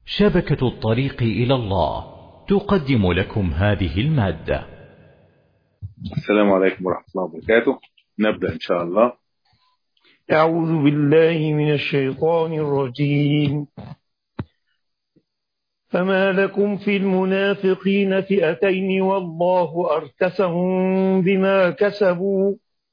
شبكة الطريق إلى الله تقدم لكم هذه المادة السلام عليكم ورحمة الله وبركاته نبدأ إن شاء الله أعوذ بالله من الشيطان الرجيم فما لكم في المنافقين فئتين والله أركسهم بما كسبوا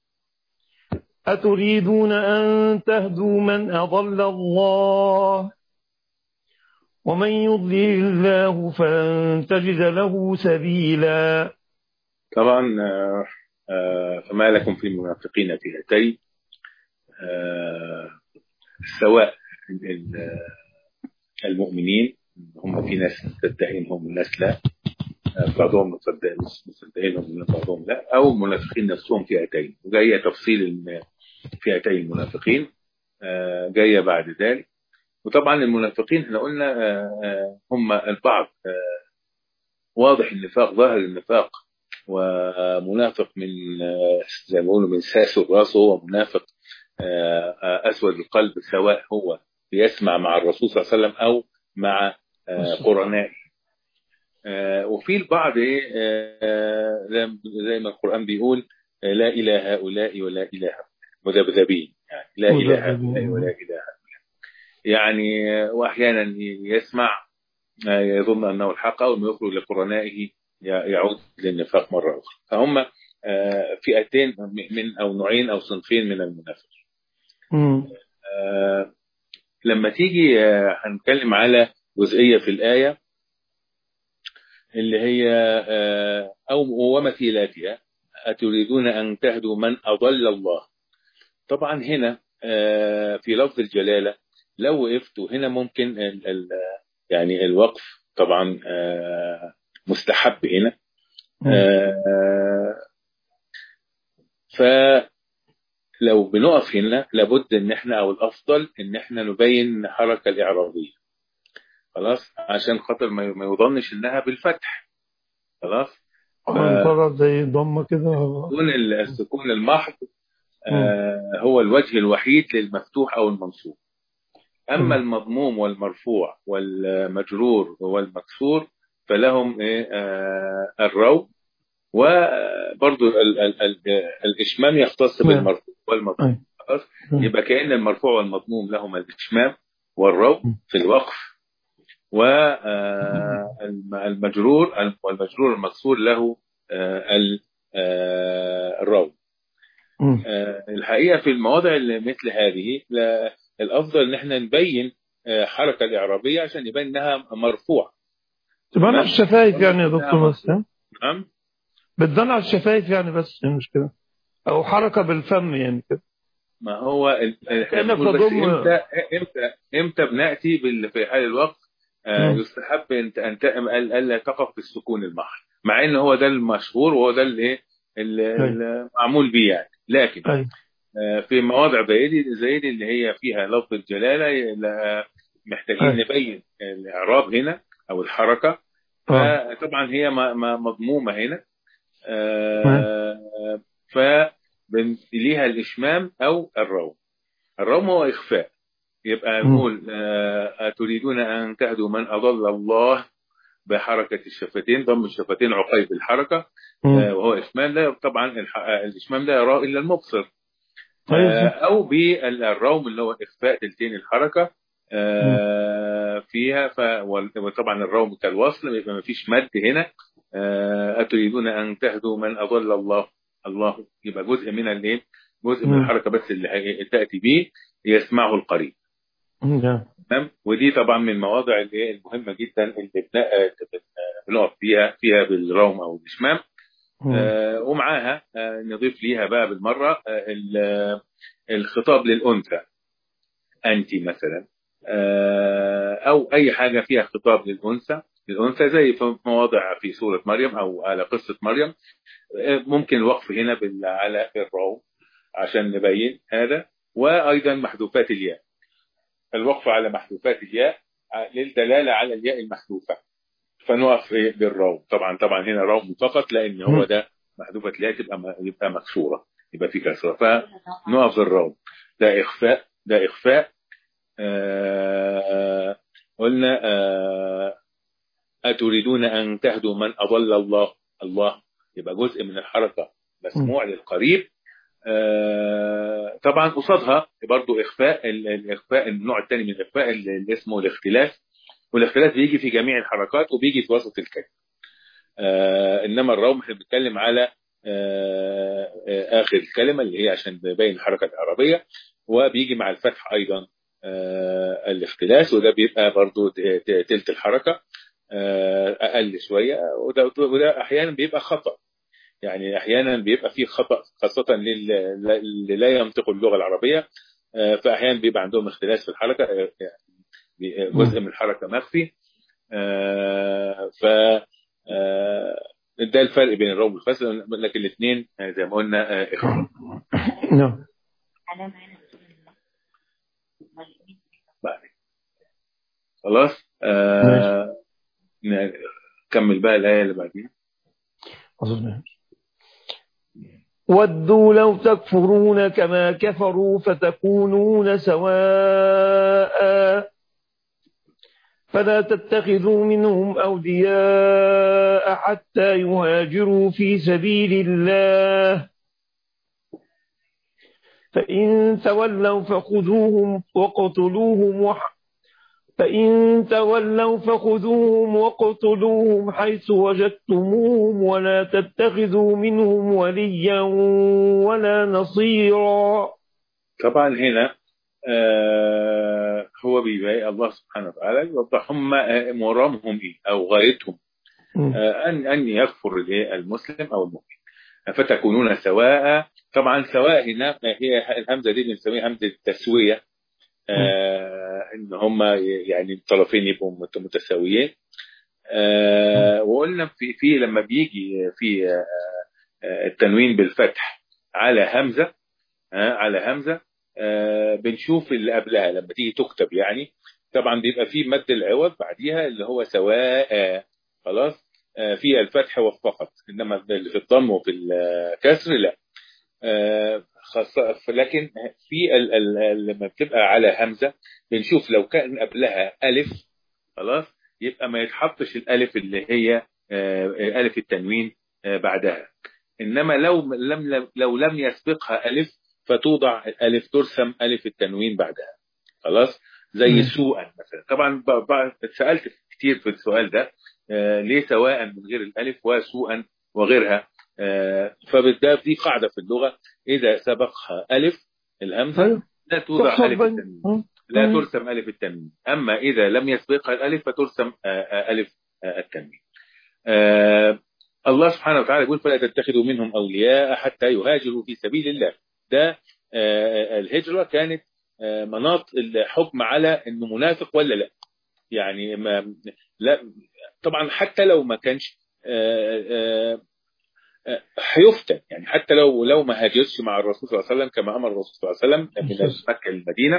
أتريدون أن تهدوا من أضل الله ومن يضلل الله فلن تجد له سبيلا طبعا آه، آه، فما لكم في المنافقين فئتين آه، سواء ال- المؤمنين هم في ناس مصدقينهم وناس لا آه، بعضهم مصدق- مصدقينهم وبعضهم لا او المنافقين نفسهم فئتين وجايه تفصيل الم- فئتين المنافقين آه، جايه بعد ذلك وطبعا المنافقين احنا قلنا آه، آه، هم البعض آه، واضح النفاق ظاهر النفاق ومنافق من آه، زي ما بيقولوا من ساس الراس هو منافق آه، آه، اسود القلب سواء هو بيسمع مع الرسول صلى الله عليه وسلم او مع آه، قرنائه آه، وفي البعض إيه، آه، زي- زي ما القرآن بيقول آه، لا إله هؤلاء ولا إله هؤلاء مذبذبين يعني لا إله هؤلاء ولا إله هؤلاء يعني آه، وأحيانا يسمع آه، يظن أنه الحق أول ما يخرج لقرنائه ي- يعود للنفاق مرة أخرى فهم آه، فئتين من أو نوعين أو صنفين من المنافق مم. آه، لما تيجي آه، هنتكلم على جزئية في الآية اللي هي آه، أو ومثيلاتها أتريدون أن تهدوا من أضل الله طبعا هنا آه، في لفظ الجلالة لو وقفتوا هنا ممكن ال ال يعني الوقف طبعا آه، مستحب هنا آه، فلو بنقف هنا لابد ان احنا او الافضل ان احنا نبين الحركه الاعرابيه خلاص عشان خاطر ما ما يظنش انها بالفتح خلاص انطرد زي ضمة كده السكون السكون المحض آه هو الوجه الوحيد للمفتوح او المنصوب اما مم. المضموم والمرفوع والمجرور والمكسور فلهم إيه آه الرو وبرضو ال ال ال الاشمام يختص نعم. بالمرفوع والمضموم أي. خلاص مم. يبقى كأن المرفوع والمضموم لهما الاشمام والرو مم. في الوقف والمجرور والمجرور المكسور له آه، ال- آه، الرو مم. آه، الحقيقه في المواضع اللي مثل هذه لا- الافضل ان احنا نبين آه، حركه الاعرابيه عشان يبان انها مرفوعه تبان على الشفايف يعني يا دكتور نعم. بس ها؟ نعم بتبان على الشفايف يعني بس مش كده او حركة بالفم يعني كده ما هو ال- ال- كأنك بنقول بس تضم- امتى امتى امتى بناتي بال- في حال الوقت آه، مم. يستحب ان ان ت- الا تقف في السكون المحض مع ان هو ده المشهور وهو ده الايه المعمول به يعني لكن أي. آه، في مواضع زي دي زي دي اللي هي فيها لفظ الجلاله لا- محتاجين أي. نبين الاعراب هنا او الحركه آه. طبعا هي م- م- مضمومه هنا آه، ف ليها الاشمام او الروم الروم هو اخفاء يبقى مم. نقول آه، أتريدون أن تهدوا من أضل الله بحركة الشفتين ضم الشفتين عقيب الحركة مم. آه، وهو إشمام لا طبعا الح- آه، الإشمام لا يراه إلا المبصر طيب. آه، أو بالروم اللي هو إخفاء تلتين الحركة آه، فيها ف... وال- وطبعا الروم كالوصل يبقى ما فيش مد هنا آه، أتريدون أن تهدوا من أضل الله الله يبقى جزء من الايه جزء من مم. الحركة بس اللي هي- تأتي به يسمعه القريب نعم. تمام ودي طبعا من المواضع اللي هي المهمه جدا اللي بن- آه، بن- آه، بنقف فيها فيها بالروم او الاشمام مم. آه، ومعاها آه، نضيف ليها بقى بالمره آه، ال- آه، الخطاب للانثى انت مثلا آه، او اي حاجه فيها خطاب للانثى الانثى زي في مواضع في سوره مريم او على قصه مريم آه، ممكن الوقف هنا بال- على الروم عشان نبين هذا وايضا محذوفات الياء الوقف على محذوفات الياء للدلاله على الياء المحذوفه فنقف إيه بالروم طبعا طبعا هنا روم فقط لان هو مم. ده محذوفه الياء تبقى م- يبقى مكسوره يبقى في كسره فنقف بالروم ده اخفاء ده اخفاء آه قلنا آه، أتريدون أن تهدوا من أضل الله الله يبقى جزء من الحركة مسموع للقريب آه، طبعا قصادها برضو إخفاء ال- الإخفاء النوع الثاني من الإخفاء اللي اسمه الاختلاف والاختلاف بيجي في جميع الحركات وبيجي في وسط الكلمة آه، إنما الروم احنا بنتكلم على آه، آه، آخر الكلمة اللي هي عشان بيبين الحركة العربية وبيجي مع الفتح أيضا آه، الاختلاس وده بيبقى برضو ت- ت- تلت الحركة آه، أقل شوية وده, وده أحيانا بيبقى خطأ يعني أحيانا بيبقى فيه خطأ خاصة لل- اللي لا ينطق اللغة العربية آه، فأحيانا بيبقى عندهم اختلاس في الحركة آه، يعني جزء من الحركة مخفي آه، ف آه، ده الفرق بين الروم والفصل لكن الاثنين آه، زي ما قلنا آه، إخوة نعم علامة هنا بعد. خلاص آه، نكمل بقى الآية اللي بعديها أظن ودوا لو تكفرون كما كفروا فتكونون سواء فلا تتخذوا منهم أولياء حتى يهاجروا في سبيل الله فإن تولوا فخذوهم وقتلوهم وح فإن تولوا فخذوهم وقتلوهم حيث وجدتموهم ولا تتخذوا منهم وليا ولا نصيرا طبعا هنا آه هو بيبقى الله سبحانه وتعالى يوضح هم آه، مرامهم ايه او غايتهم آه ان ان يكفر الإيه؟ المسلم او المؤمن فتكونون سواء طبعا سواء هنا هي الهمزه دي بنسميها همزه التسويه آه ان هم يعني الطرفين يبقوا مت- متساويين آه وقلنا في في لما بيجي في آه آه، التنوين بالفتح على همزه آه على همزه آه بنشوف اللي قبلها لما تيجي تكتب يعني طبعا بيبقى في مد العوض بعديها اللي هو سواء خلاص آه في الفتح فقط انما في الضم وفي الكسر لا آه خاصة لكن في ال ال لما بتبقى على همزة بنشوف لو كان قبلها ألف خلاص يبقى ما يتحطش الألف اللي هي آه ألف التنوين آه بعدها إنما لو لم لو لم يسبقها ألف فتوضع ألف ترسم ألف التنوين بعدها خلاص زي مم. سوءا مثلا طبعا ب- ب- سألت كتير في السؤال ده آه ليه سواء من غير الألف وسوءا وغيرها آه فبالذات دي قاعدة في اللغة إذا سبقها ألف الهمزة أيوة. لا توضع تحسب ألف بين- التنوين مم. لا مم. ترسم ألف التنوين أما إذا لم يسبقها الألف فترسم آه، آه، ألف آه، التنوين آه، الله سبحانه وتعالى يقول فلا تتخذوا منهم أولياء حتى يهاجروا في سبيل الله ده آه، الهجرة كانت آه، مناط الحكم على انه منافق ولا لا يعني ما لا طبعا حتى لو ما كانش آه، آه، آه، هيفتن يعني حتى لو لو ما هاجرش مع الرسول صلى الله عليه وسلم كما امر الرسول صلى الله عليه وسلم من مكه للمدينه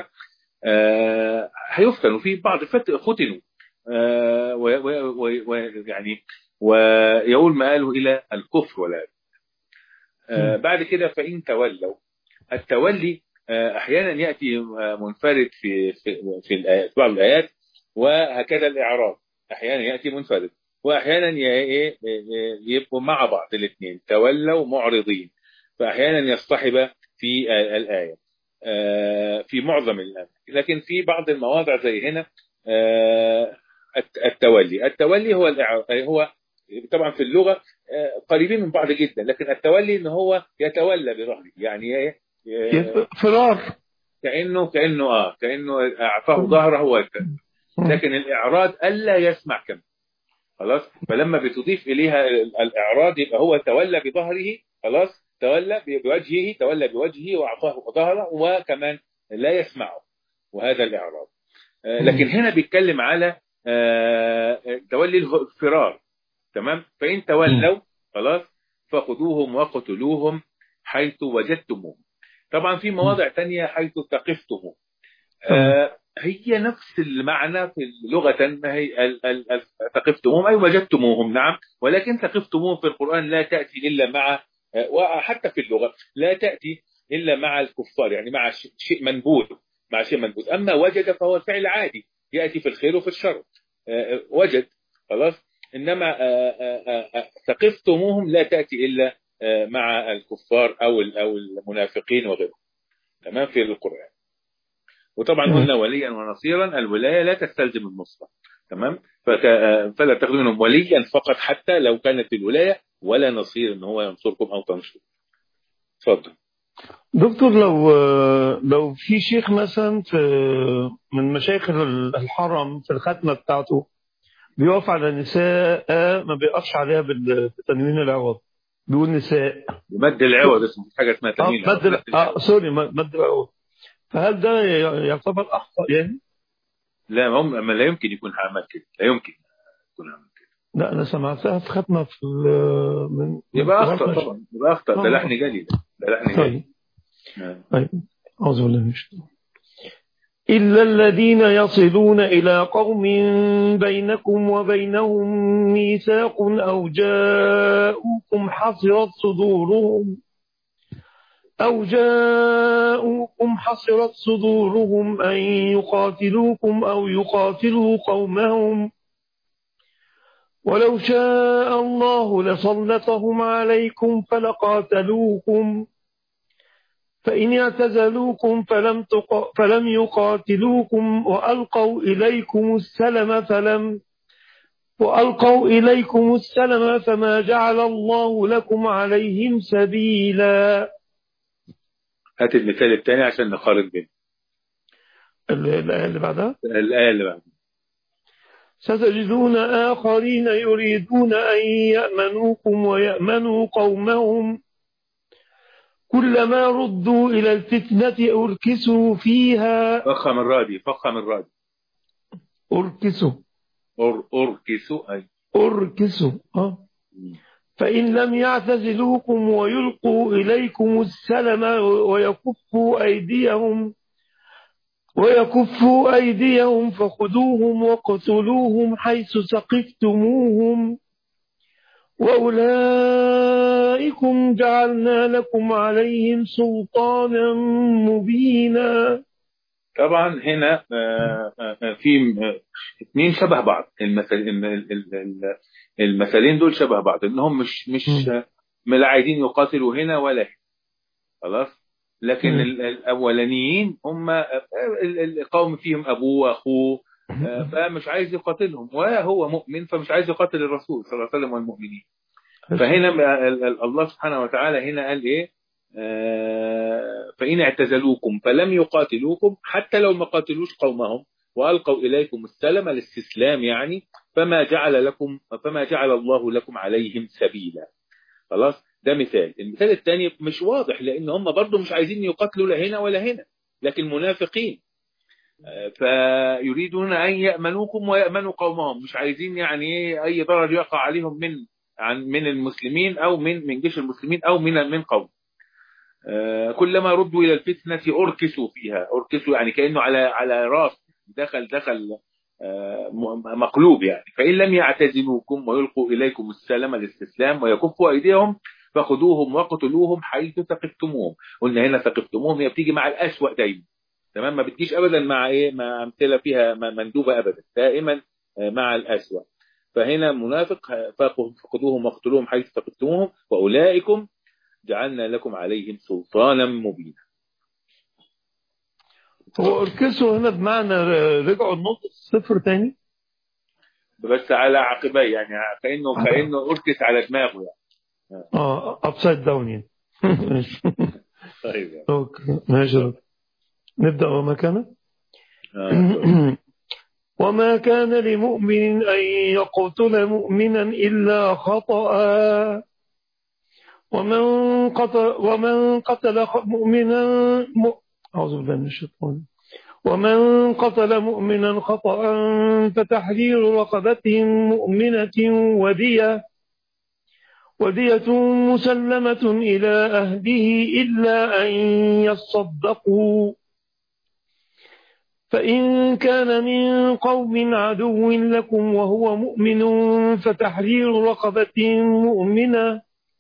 آه، هيفتنوا في بعض فت- فتنوا آه، و- و- و- ويعني ويقول مآله الى الكفر ولا آه، بعد كده فان تولوا التولي آه، احيانا ياتي آه، منفرد في في في الآيات- في بعض الايات وهكذا الاعراب احيانا ياتي منفرد واحيانا ي- إيه، إيه، يبقوا مع بعض الاثنين تولوا معرضين فاحيانا يصطحب في آه، الايه آه، في معظم الامر لكن في بعض المواضع زي هنا آه، الت- التولي التولي هو الإع- هو طبعا في اللغه آه، قريبين من بعض جدا لكن التولي ان هو يتولى بظهره يعني ايه آه، فرار كانه كانه اه كانه اعطاه ظهره وكذا مم. لكن الاعراض الا يسمع كم خلاص فلما بتضيف اليها ال- الاعراض يبقى هو تولى بظهره خلاص تولى ب- بوجهه تولى بوجهه واعطاه ظهره وكمان لا يسمعه وهذا الاعراض آه، لكن هنا بيتكلم على آه، تولي الفرار تمام فان تولوا خلاص فخذوهم وقتلوهم حيث وجدتموهم طبعا في مواضع تانية حيث ثقفتموهم آه، هي نفس المعنى في لغة هي ال- ال- ال- ثقفتموهم أي وجدتموهم نعم ولكن ثقفتموهم في القرآن لا تأتي إلا مع آه، وحتى في اللغة لا تأتي إلا مع الكفار يعني مع ش- شيء منبوذ مع شيء منبوذ أما وجد فهو الفعل عادي ياتي في الخير وفي الشر آه، وجد خلاص انما آه، آه، آه، ثقفتموهم لا تاتي الا آه، مع الكفار او ال- او المنافقين وغيرهم تمام في القران وطبعا نعم. قلنا وليا ونصيرا الولايه لا تستلزم النصره تمام فك- آه، فلا تاخذوا منهم وليا فقط حتى لو كانت الولايه ولا نصير ان هو ينصركم او تنصروا اتفضل دكتور لو لو في شيخ مثلا في من مشايخ الحرم في الختمه بتاعته بيقف على نساء ما بيقفش عليها بال- بتنوين العوض بيقول نساء مد العوض اسمه مش حاجه اسمها اه تنوين مد ال- اه سوري مد العوض فهل ده يعتبر اخطا يعني؟ لا ما هم ما لا يمكن يكون عمل كده لا يمكن يكون عمل كده لا انا سمعتها في ختمه في ال- من من يبقى قرآن اخطا مش- طبعا يبقى اخطا ده طبعا. لحن جلي ده ده لحن جلي طيب نعم. طيب أعوذ بالله من الشيطان إلا الذين يصلون إلى قوم بينكم وبينهم ميثاق أو جاءوكم حصرت صدورهم أو جاءوكم حصرت صدورهم أن يقاتلوكم أو يقاتلوا قومهم ولو شاء الله لسلطهم عليكم فلقاتلوكم فإن اعتزلوكم فلم, تق... فلم يقاتلوكم وألقوا إليكم السلم فلم وألقوا إليكم السلم فما جعل الله لكم عليهم سبيلا هات المثال الثاني عشان نقارن بين ال- الآية اللي بعدها الآية اللي بعد ستجدون آخرين يريدون أن يأمنوكم ويأمنوا قومهم كلما ردوا إلى الفتنة أركسوا فيها فخم الرادي فخم الرادي أركسوا أر أركسوا أي أركسوا آه. فإن لم يعتزلوكم ويلقوا إليكم السلم ويكفوا أيديهم ويكفوا أيديهم فخذوهم وقتلوهم حيث سقفتموهم وأولئكم جعلنا لكم عليهم سلطانا مبينا طبعا هنا آه، آه، في آه، اثنين شبه بعض المثل الم- ال- ال- ال- المثلين دول شبه بعض انهم مش مش مم. ما لا عايزين يقاتلوا هنا ولا هنا خلاص لكن مم. ال- الاولانيين هم آه، ال- القوم فيهم ابوه واخوه آه، فمش عايز يقاتلهم وهو مؤمن فمش عايز يقاتل الرسول صلى الله عليه وسلم والمؤمنين فهنا ال- ال- الله سبحانه وتعالى هنا قال ايه آه، فإن اعتزلوكم فلم يقاتلوكم حتى لو ما قاتلوش قومهم وألقوا إليكم السلم الاستسلام يعني فما جعل لكم فما جعل الله لكم عليهم سبيلا خلاص ده مثال المثال الثاني مش واضح لأن هم برضو مش عايزين يقاتلوا لا هنا ولا هنا لكن منافقين آه، فيريدون أن يأمنوكم ويأمنوا قومهم مش عايزين يعني إيه أي ضرر يقع عليهم من عن من المسلمين أو من من جيش المسلمين أو من من قوم آه، كلما ردوا الى الفتنه اركسوا فيها اركسوا يعني كانه على على راس دخل دخل آه، م- مقلوب يعني فان لم يعتزلوكم ويلقوا اليكم السلام الاستسلام ويكفوا ايديهم فخذوهم وقتلوهم حيث ثقفتموهم قلنا هنا ثقفتموهم هي بتيجي مع الاسوأ دايما تمام ما بتجيش ابدا مع ايه مع امثله فيها م- مندوبه ابدا دائما آه، مع الاسوأ فهنا منافق آه، فخذوهم وقتلوهم حيث ثقفتموهم واولئكم جعلنا لكم عليهم سلطانا مبينا هو أركسوا هنا بمعنى رجعوا النقطة الصفر تاني بس على عقبيه يعني كانه كانه اركس على دماغه يعني اه ابسايد داون يعني ماشي. طيب يعني. اوكي ماشي يا دكتور. نبدأ ومكانه آه. وما كان لمؤمن أن يقتل مؤمنا إلا خطأ ومن قتل ومن قتل خ- مؤمنا م... أعوذ بالله من الشيطان ومن قتل مؤمنا خطأ فتحرير رقبة مؤمنة ودية ودية مسلمة إلى أهله إلا أن يصدقوا فإن كان من قوم عدو لكم وهو مؤمن فتحرير رقبة مؤمنة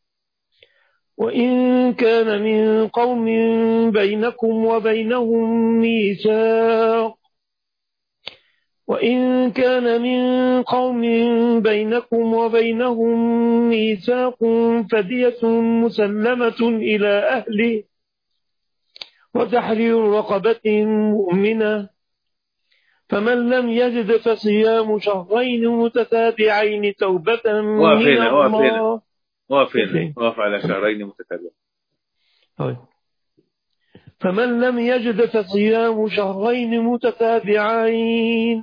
وإن كان من قوم بينكم وبينهم ميثاق وإن كان من قوم بينكم وبينهم ميثاق فدية مسلمة إلى أهله وتحرير رقبة مؤمنة فمن لم يجد فصيام شهرين متتابعين توبة من وافينا الله وافينا وافينا أوكي. وقف على شهرين متتابعين طيب. فمن لم يجد فصيام شهرين متتابعين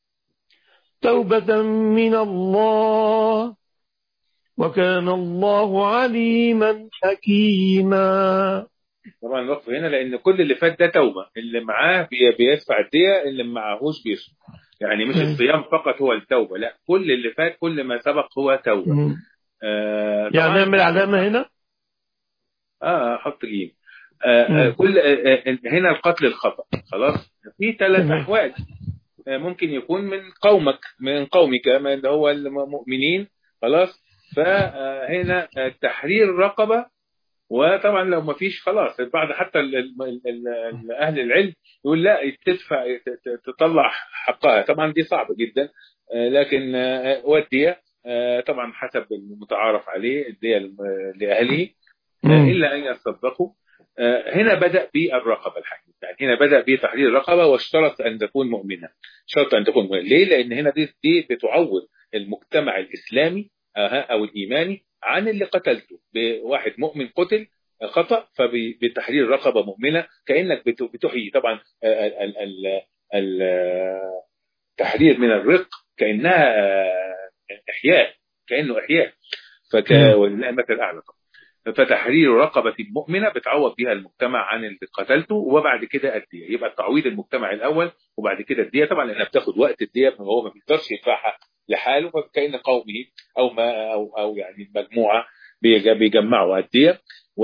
توبة من الله وكان الله عليما حكيما طبعا الوقف هنا لان كل اللي فات ده توبه اللي معاه بي- بيدفع الدية اللي معهوش بيصوم يعني مش مم. الصيام فقط هو التوبه لا كل اللي فات كل ما سبق هو توبه مم. آه يعني طبعاً- نعمل علامة هنا اه حط جيم آه آه مم. كل آه آه هنا القتل الخطا خلاص في ثلاث تمام. احوال آه ممكن يكون من قومك من قومك ما اللي هو المؤمنين خلاص فهنا تحرير رقبه وطبعا لو ما فيش خلاص بعد حتى ال- ال- ال- ال- اهل العلم يقول لا تدفع ت- ت- تطلع حقها طبعا دي صعبه جدا آه، لكن آه، والديه آه، طبعا حسب المتعارف عليه الديه لم- لاهله مم. الا ان يصدقوا آه، هنا بدا بالرقبه الحقيقه يعني هنا بدا بتحرير الرقبه واشترط ان تكون مؤمنه شرط ان تكون مؤمنه ليه لان هنا دي, دي بتعوض المجتمع الاسلامي آه، او الايماني عن اللي قتلته بواحد مؤمن قتل آه، خطا فبتحرير رقبه مؤمنه كانك بت- بتحيي طبعا آه، ال- ال- ال- ال- آه، تحرير من الرق كانها آه، احياء كانه احياء فك مم. ولله المثل الاعلى طبعا فتحرير رقبة مؤمنة بتعوض بها المجتمع عن اللي قتلته وبعد كده الدية يبقى تعويض المجتمع الأول وبعد كده الدية طبعا لأنها بتاخد وقت الدية هو ما بيقدرش يدفعها لحاله فكأن قومه أو ما أو أو يعني المجموعة بيج- بيجمعوا الدية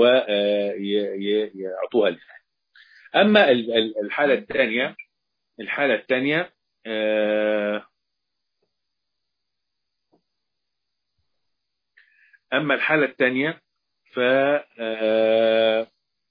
ويعطوها لله أما ال- ال- الحالة الثانية الحالة الثانية آه، أما الحالة الثانية ف آه،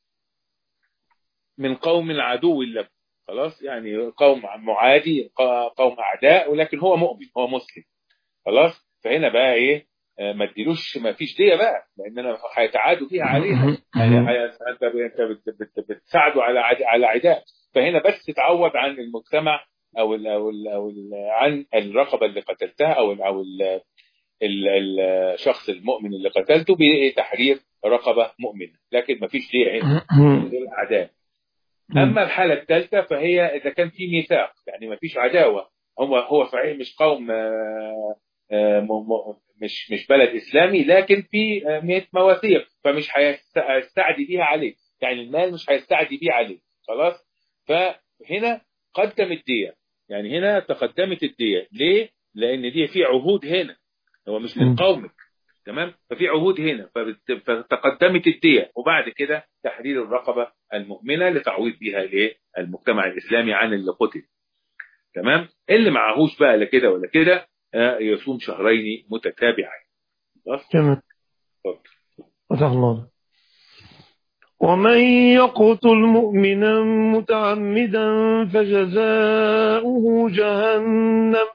من قوم العدو لكم خلاص يعني قوم معادي ق- قوم أعداء ولكن هو مؤمن هو مسلم خلاص فهنا بقى إيه آه، ما تديلوش ما فيش دية بقى لأن أنا هيتعادوا فيها علينا يعني هي- انت انت بت- بت- بتساعده على عد- على عداء فهنا بس تتعوض عن المجتمع او ال او ال او ال عن الرقبه اللي قتلتها او ال او ال ال- الشخص المؤمن اللي قتلته بتحرير رقبه مؤمنه لكن ما فيش ليه هنا للاعداء اما الحاله الثالثه فهي اذا كان في ميثاق يعني ما فيش عداوه هو هو صحيح مش قوم آه، آه، م- م- مش مش بلد اسلامي لكن في آه، ميت مواثيق فمش هيستعدي بيها عليه يعني المال مش هيستعدي بيه عليه خلاص فهنا قدم الدية يعني هنا تقدمت الدية ليه؟ لأن دي في عهود هنا هو مش من مم. قومك تمام ففي عهود هنا فبت- فتقدمت الدية وبعد كده تحرير الرقبة المؤمنة لتعويض بها ليه المجتمع الإسلامي عن اللي قتل تمام اللي معهوش بقى لا كده ولا كده آه، يصوم شهرين متتابعين خلاص تمام اتفضل. فتح الله ومن يقتل مؤمنا متعمدا فجزاؤه جهنم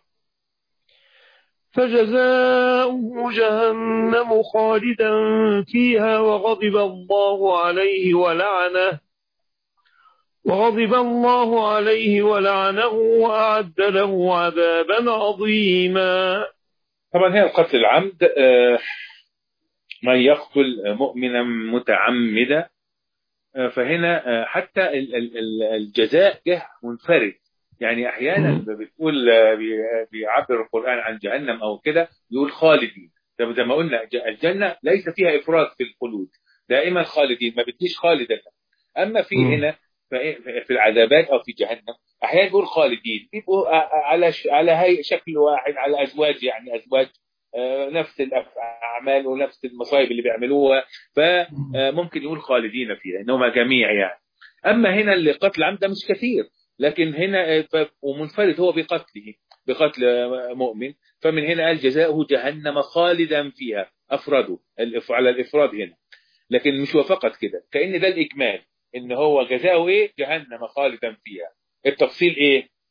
فجزاؤه جهنم خالدا فيها وغضب الله عليه ولعنه وغضب الله عليه ولعنه وأعد له عذابا عظيما طبعا هي القتل العمد آه، من يقتل مؤمنا متعمدا آه، فهنا آه، حتى ال- ال- ال- الجزاء جه منفرد يعني احيانا مم. بتقول آه، بي- بيعبر القران عن جهنم او كده يقول خالدين طب زي ما قلنا ج- الجنه ليس فيها افراط في الخلود دائما خالدين ما بتجيش خالدا اما في مم. هنا ف- في العذابات او في جهنم احيانا يقول خالدين بيبقوا ع- على ش- على هي شكل واحد على ازواج يعني ازواج آه، نفس الاعمال ونفس المصايب اللي بيعملوها فممكن يقول خالدين فيها انهم جميع يعني اما هنا اللي قتل عمد ده مش كثير لكن هنا آه، ف- ومنفرد هو بقتله بقتل آه، مؤمن فمن هنا قال جزاؤه جهنم خالدا فيها افرده الإف- على الافراد هنا لكن مش هو فقط كده كان ده الاجمال ان هو جزاؤه ايه جهنم خالدا فيها التفصيل ايه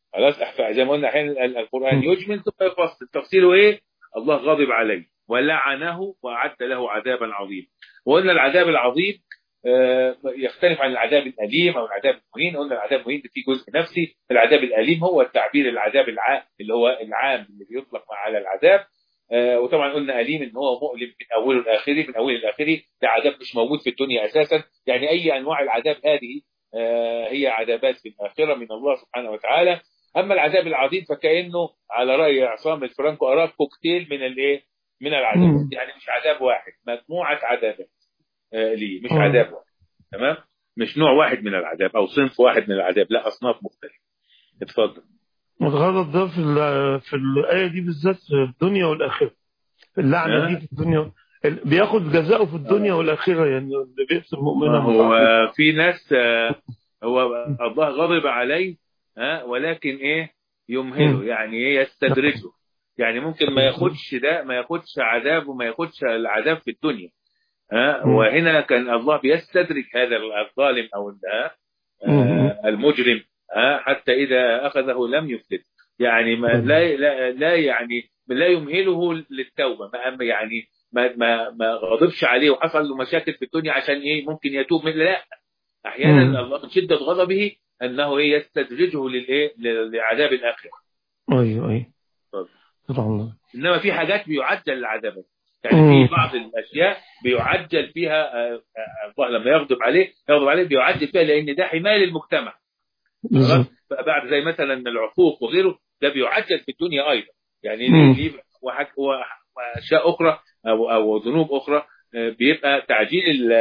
خلاص أحفا- زي ما قلنا احيانا ال- القران مم. يجمل ثم يفصل تفصيله ايه الله غضب عليه ولعنه واعد له عذابا عظيما وقلنا العذاب العظيم آه، يختلف عن العذاب الاليم او العذاب المهين قلنا العذاب المهين ده فيه جزء نفسي العذاب الاليم هو التعبير العذاب العام اللي هو العام اللي بيطلق على العذاب آه، وطبعا قلنا اليم ان هو مؤلم من اوله لاخره من اوله لاخره ده عذاب مش موجود في الدنيا اساسا يعني اي انواع العذاب هذه آه، هي عذابات في الاخره من الله سبحانه وتعالى اما العذاب العظيم فكانه على راي عصام الفرانكو اراه كوكتيل من الايه من العذاب مم. يعني مش عذاب واحد مجموعه عذابات آه، ليه مش مم. عذاب واحد تمام مش نوع واحد من العذاب او صنف واحد من العذاب لا اصناف مختلفه اتفضل الغرض ده في ال- في الآية دي بالذات في الدنيا والآخرة اللعنة آه. دي في الدنيا ال- بياخد جزاؤه في الدنيا والآخرة يعني اللي بيقتل مؤمنا ما هو متعمدا. في ناس آه، هو الله غضب عليه ها ولكن ايه يمهله مم. يعني ايه يستدرجه يعني ممكن ما ياخدش ده ما ياخدش عذاب وما ياخدش العذاب في الدنيا ها مم. وهنا كان الله بيستدرج هذا الظالم او ال- ها، مم. آه، المجرم ها حتى اذا اخذه لم يفلت يعني ما مم. لا لا, لا يعني لا يمهله للتوبه ما أما يعني ما ما ما غضبش عليه وحصل له مشاكل في الدنيا عشان ايه ممكن يتوب من لا احيانا مم. الله من شده غضبه انه ايه يستدرجه للايه لعذاب الاخره أيوه أيوه اتفضل. سبحان الله انما في حاجات بيعجل العذاب يعني مم. في بعض الاشياء بيعجل فيها آه، آه، الله لما يغضب عليه يغضب عليه بيعجل فيها لان ده حمايه للمجتمع خلاص بالظبط بعد زي مثلا العقوق وغيره ده بيعجل في الدنيا ايضا يعني مم. ليه ليه وحك- وح- واشياء اخرى او او ذنوب اخرى آه، بيبقى تعجيل ال-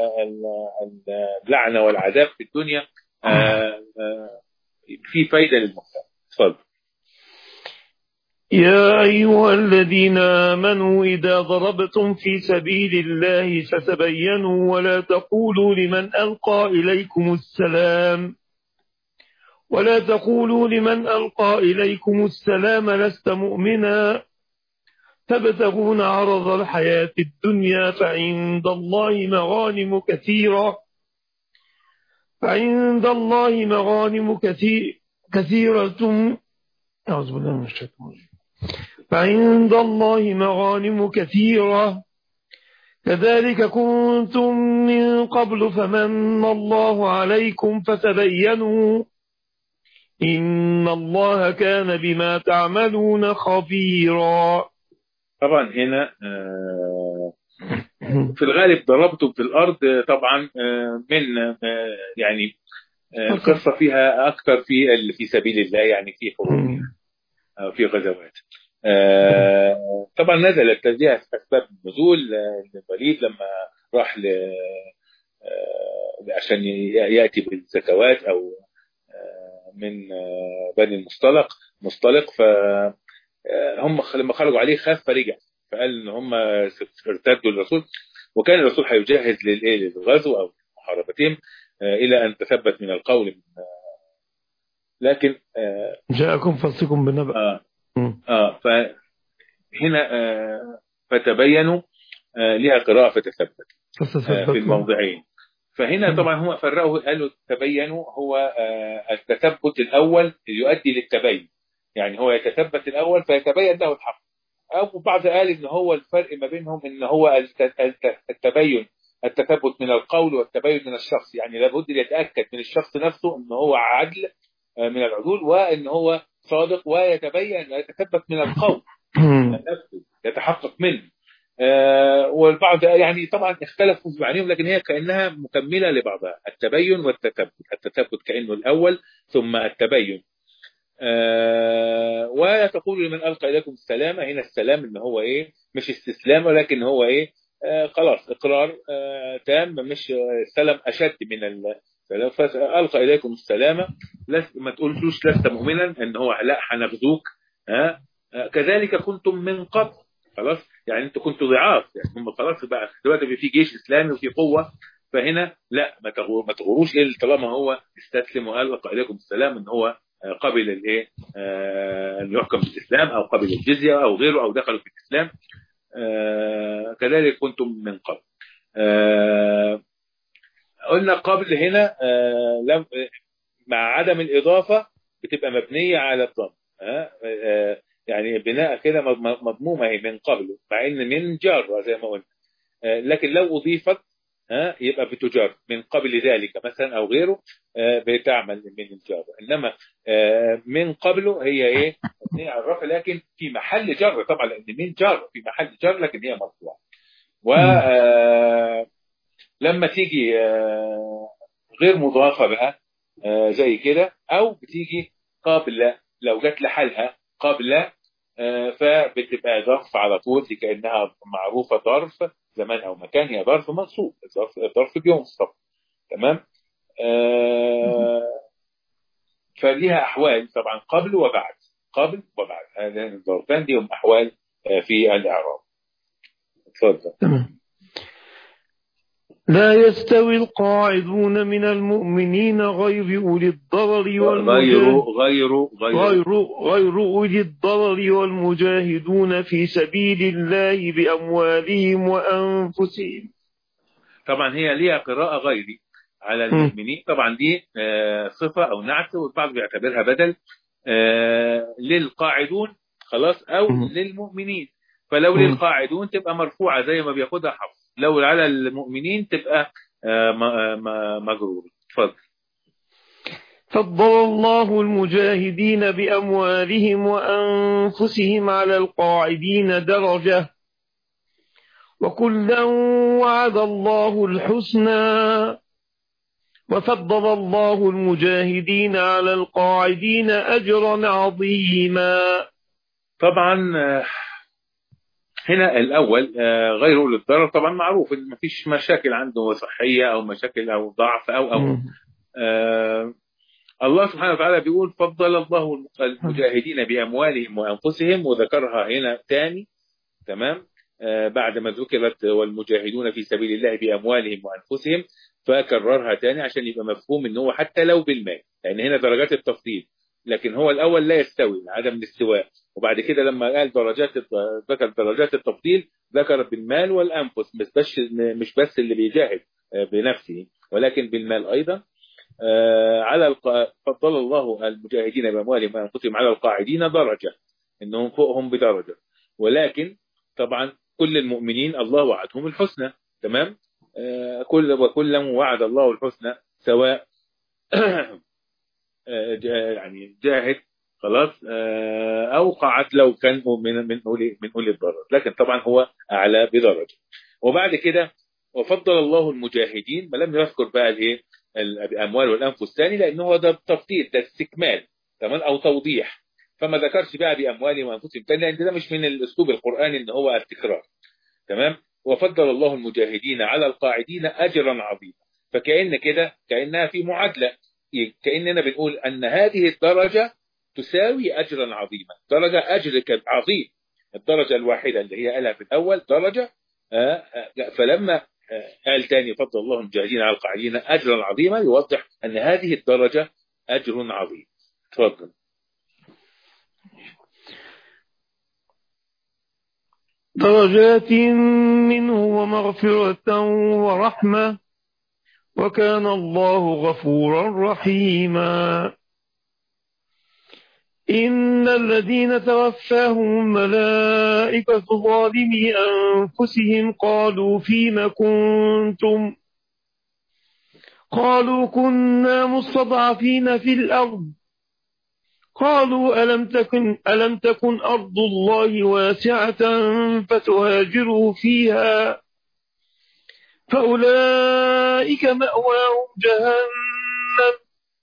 ال- اللعنه والعذاب في الدنيا آه، آه، في فايده للمجتمع اتفضل يا أيها الذين آمنوا إذا ضربتم في سبيل الله فتبينوا ولا تقولوا لمن ألقى إليكم السلام ولا تقولوا لمن ألقى إليكم السلام لست مؤمنا تبتغون عرض الحياة الدنيا فعند الله مغانم كثيرة فعند الله مغانم كثير كثيرة أعوذ بالله من الشيطان الرجيم فعند الله مغانم كثيرة كذلك كنتم من قبل فمن الله عليكم فتبينوا إن الله كان بما تعملون خبيرا طبعا هنا آه، في الغالب ضربته في الارض آه، طبعا آه، من آه، يعني آه، القصه فيها اكثر في ال- في سبيل الله يعني في حروب أو في غزوات آه، طبعا نزلت لديها اسباب النزول آه، الوليد لما راح ل آه، عشان ي- ياتي بالزكوات او آه، من آه، بني المصطلق مصطلق ف آه، هم خ- لما خرجوا عليه خاف فرجع فقال ان هم ارتدوا للرسول وكان الرسول هيجهز للايه للغزو او محاربتهم آه، الى ان تثبت من القول آه، لكن آه، جاءكم فاسقكم بنبأ آه مم. اه فهنا آه فتبينوا آه لها قراءة فتثبت آه في فتثبتوا الموضعين فهنا مم. طبعا هم فرقوا قالوا تبينوا هو آه التثبت الأول يؤدي للتبين يعني هو يتثبت الأول فيتبين له الحق أو بعض قال إن هو الفرق ما بينهم إن هو الت- الت- التبين التثبت من القول والتبين من الشخص يعني لابد يتأكد من الشخص نفسه إن هو عدل آه، من العدول وإن هو صادق ويتبين ويتثبت من القول نفسه يتحقق منه آه والبعض يعني طبعا اختلفوا في معنيهم لكن هي كانها مكمله لبعضها التبين والتثبت التثبت كانه الاول ثم التبين آه ولا تقولوا لمن القى اليكم السلام هنا السلام ان هو ايه مش استسلام ولكن هو ايه آه خلاص اقرار آه تام مش آه، سلام اشد من السلام فالقى اليكم السلام لست ما تقولوش لست مؤمنا ان هو لا هنغزوك ها آه، كذلك كنتم من قبل خلاص يعني انتوا كنتوا ضعاف يعني هم خلاص بقى دلوقتي في جيش اسلامي وفي قوه فهنا لا ما تغور ما تغوروش ايه طالما هو استسلم وقال القى اليكم السلام ان هو آه، قبل الايه آه، ان يحكم بالاسلام او قبل الجزيه او غيره او دخلوا في الاسلام آه، كذلك كنتم من قبل آه، قلنا قبل هنا آه، لم مع عدم الاضافه بتبقى مبنيه على الضم ها آه، يعني بناء كده مض- مضمومه هي من قبله مع ان من جاره زي ما قلنا آه، لكن لو اضيفت ها يبقى بتجر من قبل ذلك مثلا او غيره آه، بتعمل من الجار انما آه، من قبله هي ايه مبنيه على الرفع لكن في محل جر طبعا لان من جر في محل جر لكن هي مرفوعه و آه، لما تيجي آه، غير مضافه بقى آه، زي كده او بتيجي قبل لو جت لحالها قبل آه، فبتبقى ظرف على طول دي كانها معروفه ظرف زمان او مكان هي ظرف منصوب الظرف الظرف بينصب تمام آه، فليها احوال طبعا قبل وبعد قبل وبعد هذين الظرفان لهم احوال آه، في الاعراب اتفضل تمام لا يستوي القاعدون من المؤمنين غير أولي الضرر غير والمجاهدون غير غير غير غير أولي الضرر والمجاهدون في سبيل الله بأموالهم وأنفسهم طبعا هي ليها قراءة غيري على المؤمنين طبعا دي آه، صفة أو نعت والبعض بيعتبرها بدل آه، للقاعدون خلاص أو مم. للمؤمنين فلو مم. للقاعدون تبقى مرفوعة زي ما بياخدها حفص لو على المؤمنين تبقى آه، م- آه، م- مجرورة اتفضل فضل الله المجاهدين بأموالهم وأنفسهم على القاعدين درجة وكلا وعد الله الحسنى وفضل الله المجاهدين على القاعدين أجرا عظيما طبعا آه، هنا الأول آه، غير أولي الضرر طبعا معروف إن مفيش مشاكل عنده صحية أو مشاكل أو ضعف أو أو آه، الله سبحانه وتعالى بيقول فضل الله المجاهدين بأموالهم وأنفسهم وذكرها هنا ثاني تمام آه، بعد ما ذكرت والمجاهدون في سبيل الله بأموالهم وأنفسهم فكررها ثاني عشان يبقى مفهوم ان هو حتى لو بالمال لان هنا درجات التفضيل لكن هو الاول لا يستوي عدم الاستواء وبعد كده لما قال درجات الت- ذكر درجات التفضيل ذكر بالمال والانفس مش بس مش بس اللي بيجاهد آه، بنفسه ولكن بالمال ايضا آه، على الق... فضل الله المجاهدين باموالهم وانفسهم على القاعدين درجه انهم فوقهم بدرجه ولكن طبعا كل المؤمنين الله وعدهم الحسنى تمام آه، كل وكلا وعد الله الحسنى سواء آه، جا- يعني جاهد خلاص آه، او قعد لو كان من من اولي من اولي الضرر لكن طبعا هو اعلى بدرجه وبعد كده وفضل الله المجاهدين ما لم يذكر بقى الايه الاموال والانفس ثاني لان هو ده تفضيل ده استكمال تمام او توضيح فما ذكرش بقى باموالهم وانفسهم ثاني لان ده مش من الاسلوب القراني ان هو التكرار تمام وفضل الله المجاهدين على القاعدين اجرا عظيما فكأن كده كأنها في معادلة كأننا بنقول أن هذه الدرجة تساوي أجرا عظيما درجة أجر كب- عظيم الدرجة الواحدة اللي هي قالها في الأول درجة آه، آه، فلما آه، قال تاني فضل الله المجاهدين على القاعدين أجرا عظيما يوضح أن هذه الدرجة أجر عظيم تفضل درجات منه ومغفرة ورحمة وكان الله غفورا رحيما إن الذين توفاهم الملائكة ظالمي أنفسهم قالوا فيم كنتم قالوا كنا مستضعفين في الأرض قالوا ألم تكن, ألم تكن أرض الله واسعة فتهاجروا فيها فأولئك مأواهم جهنم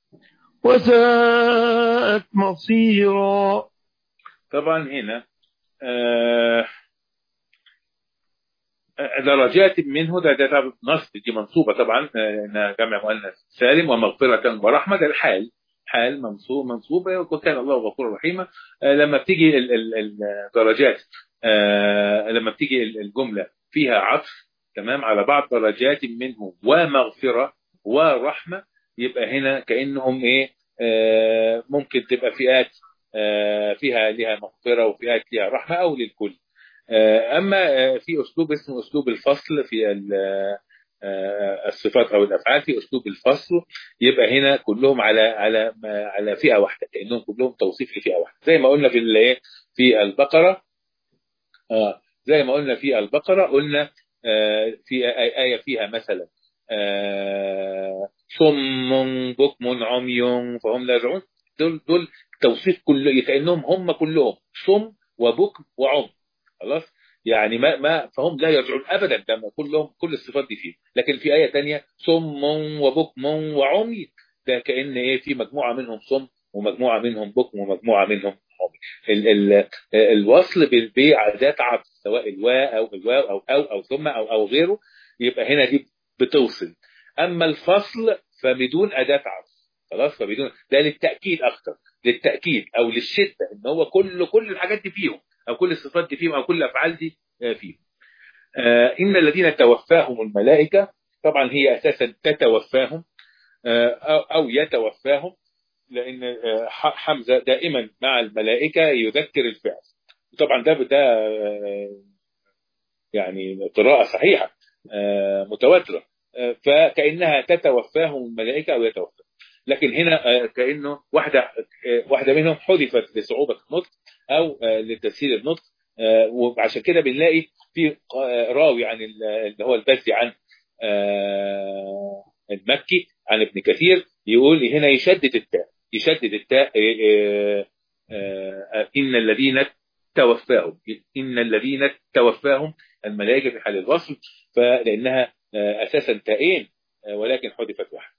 وساءت مصيرا طبعا هنا آه، درجات منه ده ده طبعاً نصب دي منصوبة طبعا آه، انها جمع مؤنث سالم ومغفرة ورحمة ده الحال حال منصوب منصوبة وكان الله غفورا رحيما آه، لما بتيجي ال- ال- الدرجات آه، لما بتيجي ال- الجملة فيها عطف تمام على بعض درجات منه ومغفرة ورحمة يبقى هنا كأنهم ايه آه، ممكن تبقى فئات آه، فيها لها مغفرة وفئات لها رحمة أو للكل آه، أما آه، في أسلوب اسمه أسلوب الفصل في ال- الصفات او الافعال في اسلوب الفصل يبقى هنا كلهم على على على فئه واحده كانهم كلهم توصيف لفئه واحده زي ما قلنا في في البقره آه زي ما قلنا في البقره قلنا آه في ايه فيها مثلا آه صم بكم عمي فهم لا يرجعون دول دول توصيف كل كانهم هم كلهم صم وبكم وعم خلاص يعني ما ما فهم لا يرجعون ابدا ده كلهم كل الصفات دي فيه لكن في ايه ثانيه صم وبكم وعمي ده كان ايه في مجموعه منهم صم ومجموعه منهم بكم ومجموعه منهم عمي ال ال الوصل بالبيع عطف سواء الواء او الواو او او او ثم او او غيره يبقى هنا دي بتوصل اما الفصل فبدون اداه عطف خلاص فبدون ده للتاكيد اكتر للتاكيد او للشده ان هو كل كل الحاجات دي فيهم او كل الصفات دي فيهم او كل الافعال دي فيهم آه ان الذين توفاهم الملائكه طبعا هي اساسا تتوفاهم آه او يتوفاهم لان آه حمزه دائما مع الملائكه يذكر الفعل طبعا ده ده يعني قراءه صحيحه متواتره فكانها تتوفاهم الملائكه او يتوفاهم لكن هنا كانه واحده واحده منهم حذفت لصعوبه النطق او لتسهيل النطق وعشان كده بنلاقي في راوي عن اللي هو البزي عن المكي عن ابن كثير يقول هنا يشدد التاء يشدد التاء ان الذين توفاهم ان الذين توفاهم الملائكه في حال الوصل فلانها اساسا تاءين ولكن حذفت واحده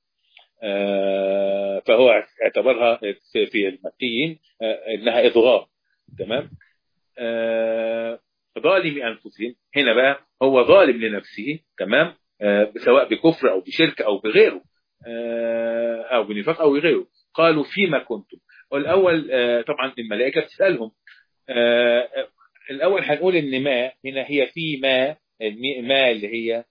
فهو اعتبرها في المكيين انها اضغام تمام ظالم انفسهم هنا بقى هو ظالم لنفسه تمام سواء بكفر او بشرك او بغيره او بنفاق او بغيره قالوا فيما كنتم والاول طبعا الملائكه بتسالهم الاول هنقول ان ما هنا هي في ما ما اللي هي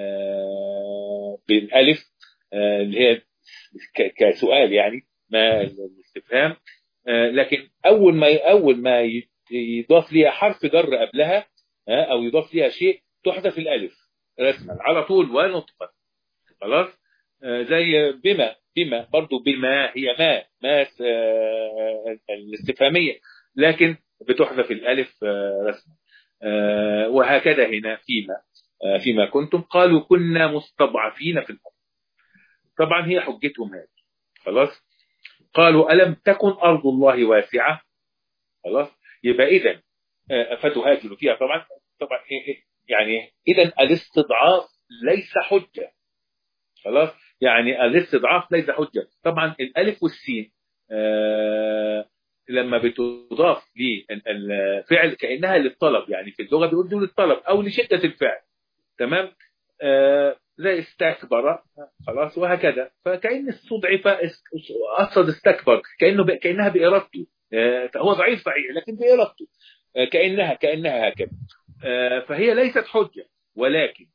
بالالف اللي هي كسؤال يعني ما الاستفهام لكن اول ما اول ما يضاف ليها حرف جر قبلها او يضاف ليها شيء تحذف الالف رسما على طول ونطقا خلاص زي بما بما برضو بما هي ما ما الاستفهاميه لكن بتحذف الالف رسما وهكذا هنا فيما فيما كنتم قالوا كنا مستضعفين في الارض طبعا هي حجتهم هذه خلاص قالوا ألم تكن أرض الله واسعة خلاص يبقى إذا فتهاجروا فيها طبعا طبعا يعني إذا الاستضعاف ليس حجة خلاص يعني الاستضعاف ليس حجة طبعا الألف والسين آه لما بتضاف للفعل كأنها للطلب يعني في اللغة بيقول دول للطلب أو لشدة الفعل تمام آه زي استكبر خلاص وهكذا فكأن استضعف أصد استكبر كأنه كأنها بإرادته هو ضعيف صحيح لكن بإرادته كأنها كأنها هكذا فهي ليست حجة ولكن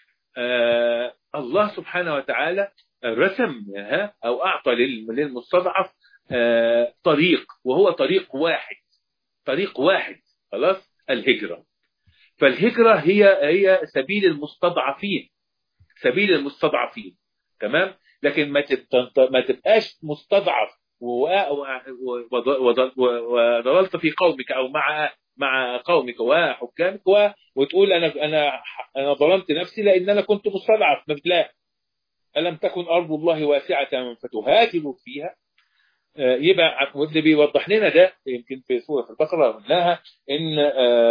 الله سبحانه وتعالى رسم أو أعطى للمستضعف طريق وهو طريق واحد طريق واحد خلاص الهجرة فالهجرة هي هي سبيل المستضعفين سبيل المستضعفين تمام لكن ما ما تبقاش مستضعف وضللت في قومك او مع مع قومك وحكامك وتقول انا انا انا ظلمت نفسي لان انا كنت مستضعف لا الم تكن ارض الله واسعه فتهاجروا فيها يبقى واللي بيوضح لنا ده يمكن في سوره البقره قلناها ان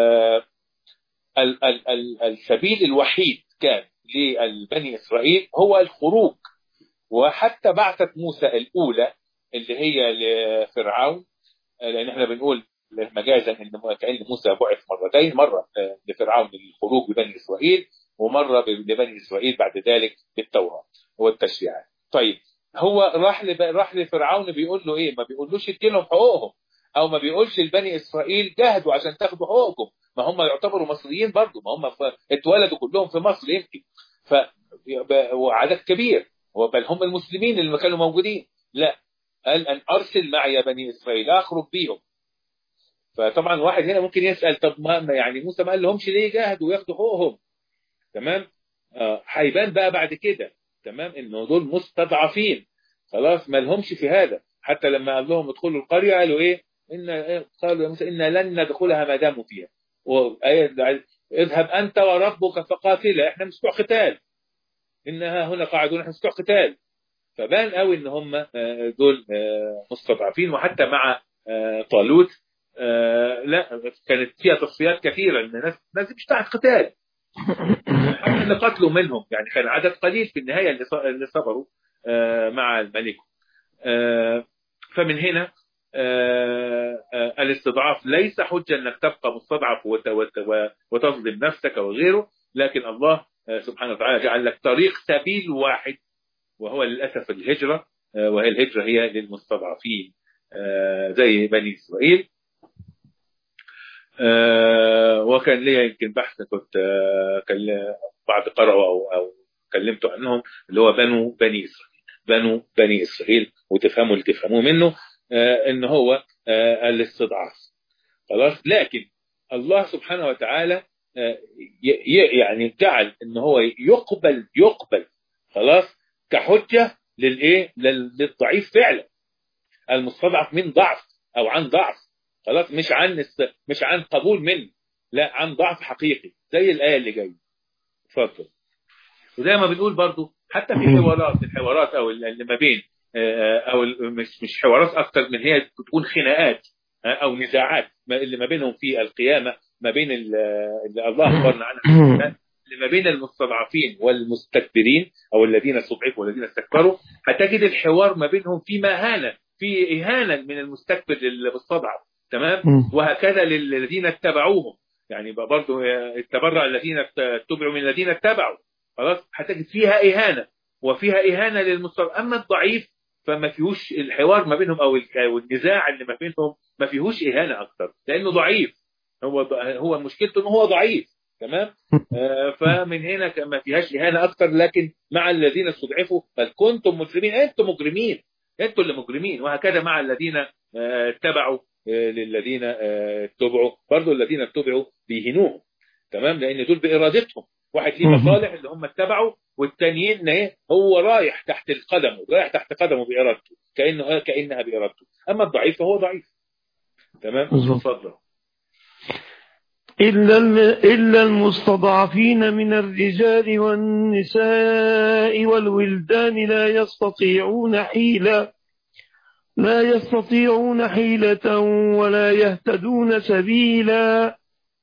السبيل الوحيد كان لبني إسرائيل هو الخروج وحتى بعثة موسى الأولى اللي هي لفرعون لأن احنا بنقول مجازا ان كأن موسى بعث مرتين مرة لفرعون للخروج ببني إسرائيل ومرة لبني إسرائيل بعد ذلك بالتوراة والتشريعات طيب هو راح راح لفرعون بيقول له ايه ما بيقولوش اديلهم حقوقهم او ما بيقولش لبني اسرائيل جاهدوا عشان تاخدوا حقوقكم ما هم يعتبروا مصريين برضه ما هم اتولدوا كلهم في مصر يمكن ف وعدد كبير بل هم المسلمين اللي كانوا موجودين لا قال ان ارسل معي بني اسرائيل اخرج بيهم فطبعا واحد هنا ممكن يسال طب ما يعني موسى ما قال لهمش ليه جاهدوا وياخدوا حقوقهم تمام آه، هيبان بقى بعد كده تمام انه دول مستضعفين خلاص ما لهمش في هذا حتى لما قال لهم ادخلوا القريه قالوا ايه ان إيه؟ قالوا يا موسى انا لن ندخلها ما داموا فيها وآية اذهب انت وربك فقاتلا احنا مش بتوع قتال انها هنا قاعدون احنا مش بتوع قتال فبان قوي ان هم آه، دول آه، مستضعفين وحتى مع آه، طالوت آه، لا كانت فيها تصفيات كثيره ان الناس الناس دي مش بتاعت قتال حتى اللي قتلوا منهم يعني كان عدد قليل في النهايه اللي ص- اللي صبروا آه، مع الملك آه، فمن هنا آه، آه، الاستضعاف ليس حجه انك تبقى مستضعف وت- وت- و- وتظلم نفسك او غيره لكن الله آه، سبحانه وتعالى جعل لك طريق سبيل واحد وهو للاسف الهجره آه، وهي الهجره هي للمستضعفين آه، زي بني اسرائيل آه، وكان ليا يمكن بحث كنت آه، كان بعض قرأوا او او كلمت عنهم اللي هو بنو بني اسرائيل بنو بني اسرائيل وتفهموا اللي تفهموه منه آه، ان هو آه، الاستضعاف خلاص لكن الله سبحانه وتعالى آه، ي- ي- يعني جعل ان هو يقبل يقبل خلاص كحجه للايه لل- للضعيف فعلا المستضعف من ضعف او عن ضعف خلاص مش عن است- مش عن قبول منه لا عن ضعف حقيقي زي الايه اللي جايه اتفضل وزي ما بنقول برضو حتى في حوارات الحوارات او اللي ما بين آه، او ال- مش مش حوارات اكتر من هي تكون خناقات آه، او نزاعات ما- اللي ما بينهم في القيامه ما بين ال- اللي الله اخبرنا عنها في القرآن، اللي ما بين المستضعفين والمستكبرين او الذين استضعفوا والذين استكبروا هتجد الحوار ما بينهم في مهانه في اهانه من المستكبر للمستضعف تمام وهكذا للذين اتبعوهم يعني بقى برضه التبرع الذين اتبعوا من الذين اتبعوا خلاص هتجد فيها اهانه وفيها اهانه للمستضعف اما الضعيف فما فيهوش الحوار ما بينهم او ال- أو النزاع اللي ما بينهم ما فيهوش اهانه اكتر لانه ضعيف هو هو مشكلته انه هو ضعيف تمام آه، فمن هنا ك- ما فيهاش اهانه اكتر لكن مع الذين استضعفوا بل كنتم مجرمين انتم مجرمين انتم اللي مجرمين وهكذا مع الذين آه، اتبعوا آه، للذين آه، اتبعوا برضه الذين اتبعوا بيهنوهم تمام لان دول بارادتهم واحد ليه مصالح اللي هم اتبعوا والتانيين ايه هو رايح تحت القدم رايح تحت قدمه بارادته كانه كانها بارادته اما الضعيف فهو ضعيف تمام بالظبط. اتفضل إلا ال- إلا المستضعفين من الرجال والنساء والولدان لا يستطيعون حيلة لا يستطيعون حيلة ولا يهتدون سبيلا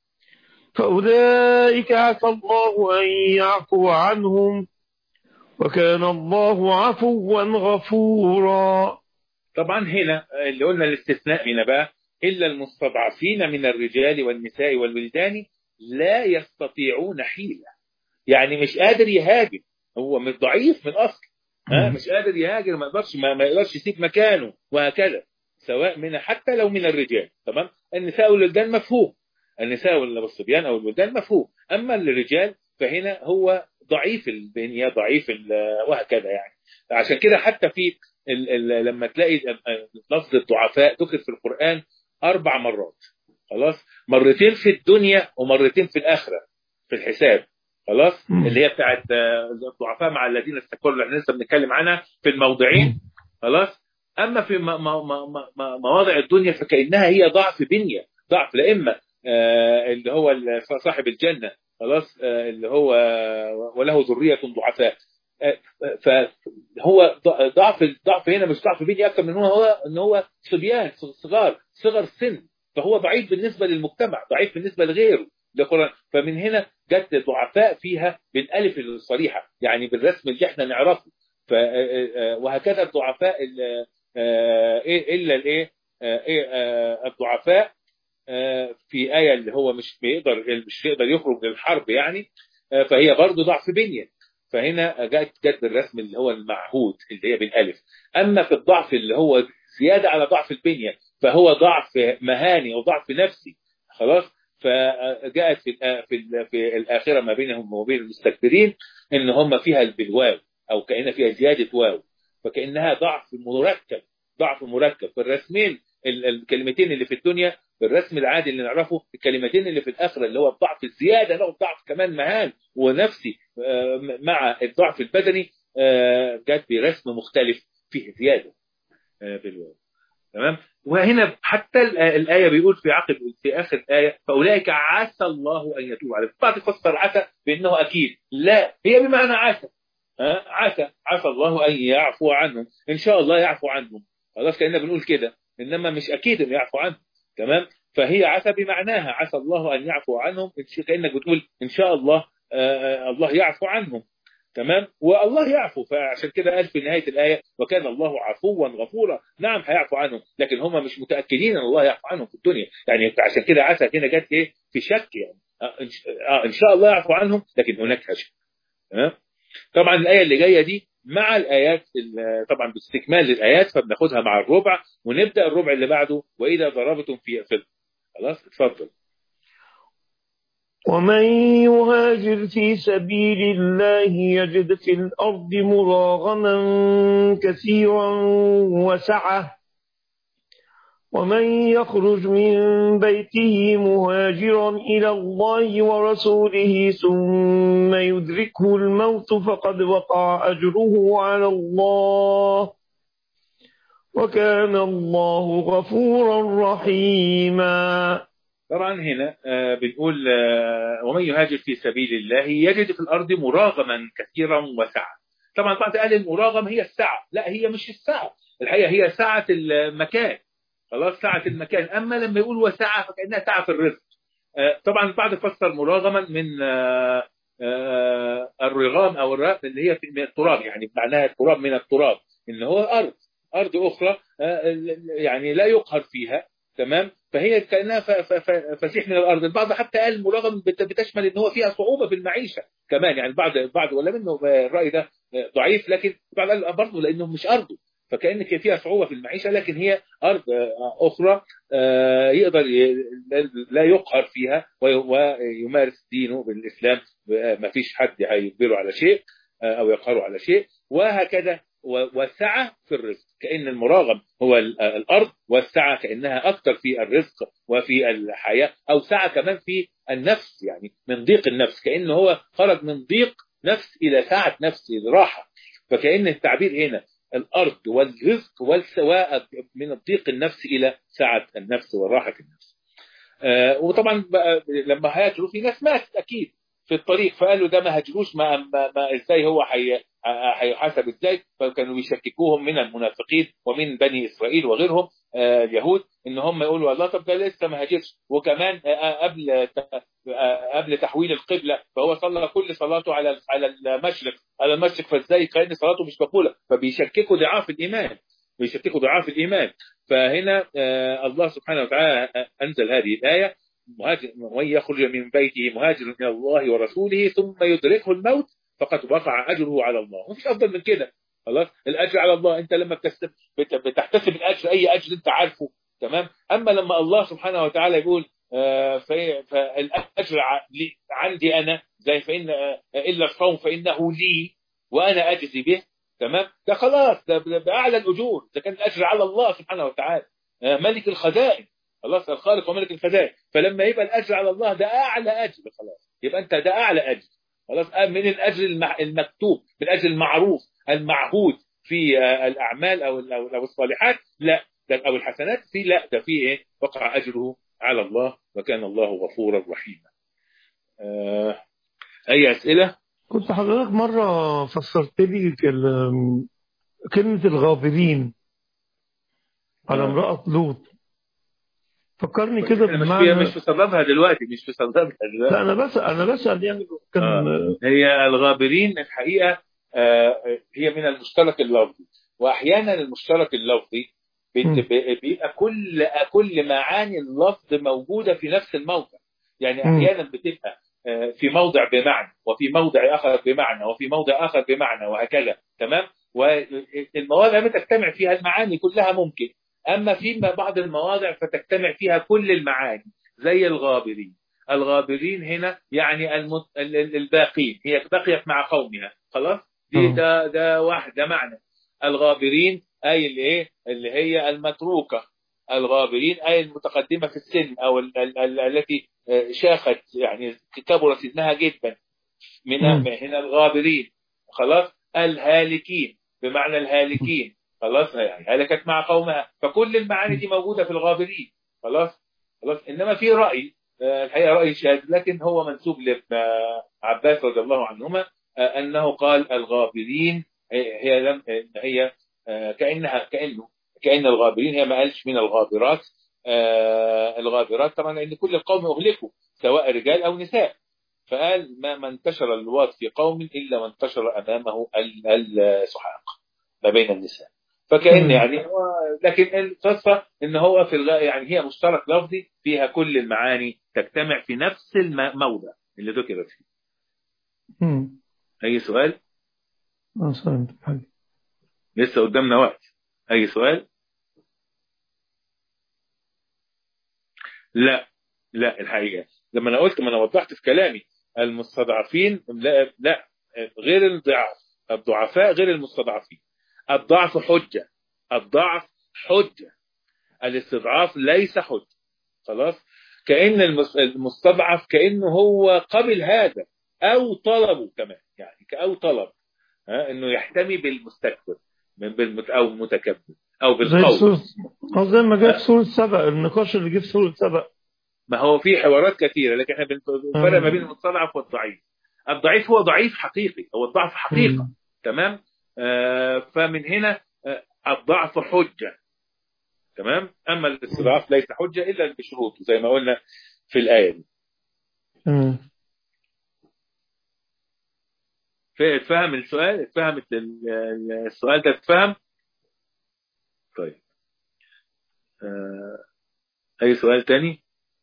فأولئك عسى الله أن يعفو عنهم وكان الله عفوا غفورا طبعا هنا اللي قلنا الاستثناء هنا بقى إلا المستضعفين من الرجال والنساء والولدان لا يستطيعون حيلة يعني مش قادر يهاجر هو مش ضعيف من الأصل ها مش قادر يهاجر ما يقدرش ما, ما يقدرش يسيب مكانه وهكذا سواء من حتى لو من الرجال تمام النساء والولدان مفهوم النساء والصبيان او الولدان مفهوم اما الرجال فهنا هو ضعيف البنيه ضعيف ال- وهكذا يعني عشان كده حتى في ال ال لما تلاقي لفظ الضعفاء ذكر في القران اربع مرات خلاص مرتين في الدنيا ومرتين في الاخره في الحساب خلاص مم. اللي هي بتاعت آه، الضعفاء مع الذين استكبروا اللي احنا لسه بنتكلم عنها في الموضعين خلاص اما في م- م- م- م- مواضع الدنيا فكانها هي ضعف بنيه ضعف لا اما آه، اللي هو ال- صاحب الجنه خلاص آه، اللي هو وله ذريه ضعفاء آه، فهو ض- ضعف الضعف هنا مش ضعف بني اكثر من هو هو ان هو صبيان صغار صغر سن فهو ضعيف بالنسبه للمجتمع ضعيف بالنسبه لغيره لقرآن فمن هنا جت ضعفاء فيها بالالف الصريحه يعني بالرسم اللي احنا نعرفه ف وهكذا الضعفاء ال- آه، إيه- الا الايه آه، إيه، آه، الضعفاء آه، في آية اللي هو مش بيقدر مش يقدر يخرج للحرب يعني آه، فهي برضه ضعف بنية فهنا جت جت الرسم اللي هو المعهود اللي هي بالالف اما في الضعف اللي هو زياده على ضعف البنيه فهو ضعف مهاني او ضعف نفسي خلاص فجاءت في الآ- في ال- في الاخره ما بينهم وبين المستكبرين ان هم فيها بالواو او كان فيها زياده واو فكانها ضعف مركب ضعف مركب فالرسمين ال- الكلمتين اللي في الدنيا بالرسم العادي اللي نعرفه الكلمتين اللي في الاخره اللي هو الضعف الزياده له الضعف كمان مهان ونفسي آه، مع الضعف البدني آه، جت برسم مختلف فيه زياده آه، بالواو تمام وهنا حتى الآية بيقول في عقب في آخر الآية فأولئك عسى الله أن يتوب عليهم بعض يفسر عسى بأنه أكيد لا هي بمعنى عسى عسى عسى الله أن يعفو عنهم إن شاء الله يعفو عنهم خلاص كأننا بنقول كده إنما مش أكيد إنه يعفو عنهم تمام فهي عسى بمعناها عسى الله أن يعفو عنهم كأنك بتقول إن شاء الله الله يعفو عنهم تمام والله يعفو فعشان كده قال في نهايه الايه وكان الله عفوا غفورا نعم هيعفو عنهم لكن هم مش متاكدين ان الله يعفو عنهم في الدنيا يعني عشان كده عسى هنا جت ايه في شك يعني ان شاء الله يعفو عنهم لكن هناك شك تمام طبعا الايه اللي جايه دي مع الايات طبعا باستكمال للايات فبناخدها مع الربع ونبدا الربع اللي بعده واذا ضربتم في فضل خلاص اتفضل ومن يهاجر في سبيل الله يجد في الأرض مراغما كثيرا وسعة ومن يخرج من بيته مهاجرا إلى الله ورسوله ثم يدركه الموت فقد وقع أجره على الله وكان الله غفورا رحيما طبعا هنا بنقول ومن يهاجر في سبيل الله يجد في الارض مراغما كثيرا وسعه طبعا بعض قال المراغم هي السعه لا هي مش السعه الحقيقه هي سعه المكان خلاص سعه المكان اما لما يقول وسعه فكانها سعه في الرزق طبعا البعض فسر مراغما من الرغام او الرغم اللي هي من التراب يعني معناها التراب من التراب ان هو ارض ارض اخرى يعني لا يقهر فيها تمام فهي كانها فسيح من الارض البعض حتى قال المراغم بتشمل ان هو فيها صعوبه في المعيشه كمان يعني البعض البعض ولا منه الراي ده ضعيف لكن البعض قال برضه لانه مش ارضه فكان فيها صعوبه في المعيشه لكن هي ارض اخرى يقدر لا يقهر فيها ويمارس دينه بالاسلام ما فيش حد هيجبره على شيء او يقهره على شيء وهكذا والسعة في الرزق كأن المراغم هو الأرض والسعة كأنها أكثر في الرزق وفي الحياة أو سعة كمان في النفس يعني من ضيق النفس كأنه هو خرج من ضيق نفس إلى سعة نفس راحة فكأن التعبير هنا الأرض والرزق والسواء من الضيق النفس إلى سعة النفس وراحة النفس آه وطبعا لما هاجروا في ناس ماتت أكيد في الطريق فقالوا ده ما هاجروش ما, ما, ما ازاي هو حي هيحاسب ازاي فكانوا بيشككوهم من المنافقين ومن بني اسرائيل وغيرهم آه اليهود ان هم يقولوا الله طب ده لسه ما هاجرش وكمان آه قبل آه قبل تحويل القبله فهو صلى كل صلاته على على المشرق على المشرق فازاي كان صلاته مش مقبوله فبيشككوا ضعاف الايمان بيشككوا ضعاف الايمان فهنا الله سبحانه وتعالى انزل هذه الايه مهاجر ومن يخرج من بيته مهاجر الى الله ورسوله ثم يدركه الموت فقد وقع اجره على الله مفيش افضل من كده خلاص الاجر على الله انت لما بتحتسب الاجر اي اجر انت عارفه تمام اما لما الله سبحانه وتعالى يقول آه فالاجر عندي انا زي فان الا الصوم فانه لي وانا اجزي به تمام ده خلاص ده باعلى الاجور ده كان الاجر على الله سبحانه وتعالى آه ملك الخزائن خلاص الخالق وملك الخزائن فلما يبقى الاجر على الله ده اعلى اجر خلاص يبقى انت ده اعلى اجر خلاص من الاجر المكتوب من الاجر المعروف المعهود في الاعمال او او الصالحات لا ده او الحسنات في لا ده في ايه وقع اجره على الله وكان الله غفورا رحيما آه اي اسئله كنت حضرتك مرة فسرت لي كلمة الغابرين على امرأة لوط فكرني كده بمعنى مش في صددها دلوقتي مش في صددها دلوقتي لا انا بسال انا بسال يعني كان آه. هي الغابرين الحقيقه آه هي من المشترك اللفظي واحيانا المشترك اللفظي بيبقى كل كل معاني اللفظ موجوده في نفس الموضع يعني احيانا بتبقى آه في موضع بمعنى وفي موضع اخر بمعنى وفي موضع اخر بمعنى وهكذا تمام والمواضع بتجتمع فيها المعاني كلها ممكن أما في بعض المواضع فتجتمع فيها كل المعاني زي الغابرين الغابرين هنا يعني المت... الباقين هي بقيت مع قومها خلاص دي ده ده واحد ده معنى الغابرين أي اللي إيه اللي هي المتروكة الغابرين أي المتقدمة في السن أو ال- ال- ال- التي آه، شاخت يعني كبر سنها جدا من مم. من الغابرين خلاص الهالكين بمعنى الهالكين خلاص يعني هلكت مع قومها فكل المعاني دي موجودة في الغابرين خلاص خلاص إنما في رأي آه، الحقيقة رأي شاذ لكن هو منسوب لابن عباس رضي الله عنهما آه، أنه قال الغابرين هي هي لم هي آه، كأنها كأنه كأن الغابرين هي ما قالش من الغابرات آه، الغابرات طبعا لأن كل القوم أهلكوا سواء رجال أو نساء فقال ما ما انتشر اللواط في قوم إلا وانتشر أمامه ال- السحاق ما بين النساء فكأن مم. يعني هو لكن القصة إن هو في الغاية يعني هي مشترك لفظي فيها كل المعاني تجتمع في نفس الموضع اللي ذكر فيه مم. أي سؤال؟ آه، سلامت حبيبي. لسه قدامنا وقت أي سؤال؟ لا لا الحقيقة لما أنا قلت ما أنا وضحت في كلامي المستضعفين لا, لا غير الضعاف الضعفاء غير المستضعفين الضعف حجة الضعف حجة الاستضعاف ليس حجة خلاص كأن المس- المستضعف كأنه هو قبل هذا أو طلبه كمان يعني أو طلب ها انه يحتمي بالمستكبر من بالمت او المتكبر او زي بالقول سورة أو زي ما جاء في سورة سبأ النقاش اللي جه في سورة سبأ ما هو في حوارات كثيره لكن احنا بنفرق ما بين آه. المستضعف والضعيف الضعيف هو ضعيف حقيقي هو الضعف حقيقه مم. تمام آه فمن هنا آه الضعف حجه تمام اما الاستضعاف ليس حجه الا بشروط زي ما قلنا في الايه دي تمام اتفهم السؤال اتفهم ال- ال- السؤال ده اتفهم طيب آه اي سؤال تاني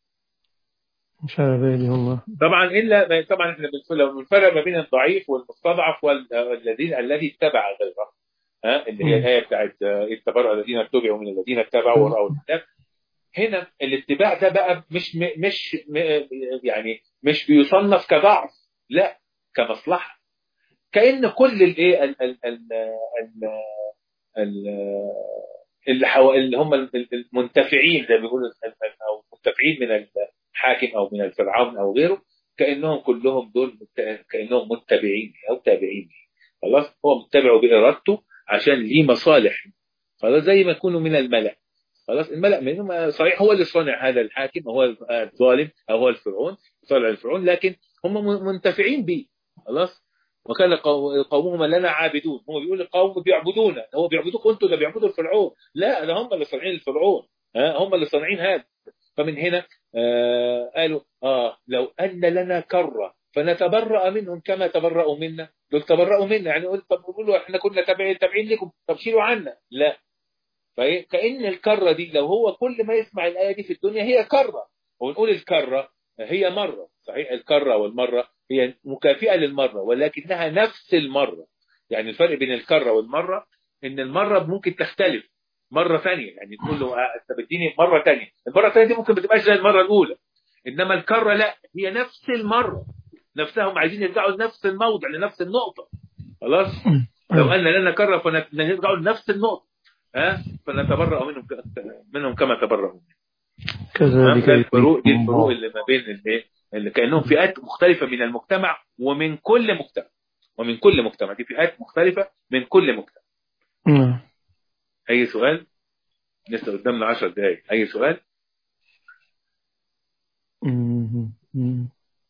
مش على بالي والله طبعا الا طبعا احنا بنقول لو بنفرق ما بين الضعيف والمستضعف وال- والذين الذي اتبع غيره ها اللي هي مم. الايه بتاعت آه، اتبعوا الذين اتبعوا من الذين اتبعوا مم. وراوا الكتاب هنا الاتباع ده بقى مش م- مش م- يعني مش بيصنف كضعف لا كمصلحه كان كل الايه ال- ال- ال- ال- ال- اللي حو... اللي هم المنتفعين زي ما بيقولوا او المنتفعين من الحاكم او من الفرعون او غيره كانهم كلهم دول مت- كانهم متبعين او تابعين خلاص هو متبعه بارادته عشان ليه مصالح خلاص زي ما يكونوا من الملأ خلاص الملأ منهم صحيح هو اللي صانع هذا الحاكم هو الظالم او هو الفرعون صانع الفرعون لكن هم منتفعين به خلاص وكان قو- قومهم لنا عابدون هم بيقول القوم بيعبدونا هو بيعبدوك انتوا اللي بيعبدوا الفرعون لا ده هم اللي صانعين الفرعون ها هم اللي صانعين هذا فمن هنا آه قالوا اه لو ان لنا كره فنتبرأ منهم كما تبرأوا منا دول تبرأوا منا يعني قلت طب بيقولوا احنا كنا تابعين تابعين لكم طب شيلوا عنا لا فكأن الكرة دي لو هو كل ما يسمع الآية دي في الدنيا هي كرة ونقول الكرة هي مرة صحيح الكرة والمرة هي مكافئة للمرة ولكنها نفس المرة يعني الفرق بين الكرة والمرة ان المرة ممكن تختلف مرة ثانية يعني تقول له آه، انت بديني مرة ثانية المرة الثانية دي ممكن ما تبقاش زي المرة الأولى انما الكرة لا هي نفس المرة نفسها هم عايزين يرجعوا لنفس الموضع لنفس النقطة خلاص لو أن لنا كرة فنرجعوا لنفس النقطة ها فنتبرأ منهم ك- منهم كما تبرأوا كذلك ده الفروق دي يريكم الفروق الله. اللي ما بين اللي, اللي كأنهم فئات مختلفة من المجتمع ومن كل مجتمع ومن كل مجتمع دي فئات مختلفة من كل مجتمع نعم. أي سؤال لسه قدامنا 10 دقايق أي سؤال مم. مم.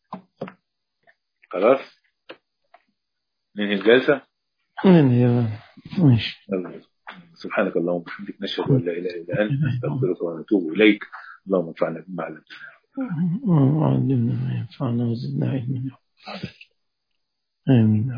خلاص ننهي الجلسة ننهي ماشي يلا. سبحانك اللهم وبحمدك نشهد أن لا إله إلا أنت نستغفرك ونتوب إليك اللهم انفعنا بما علمتنا وعلمنا ما ينفعنا وزدنا علما آمين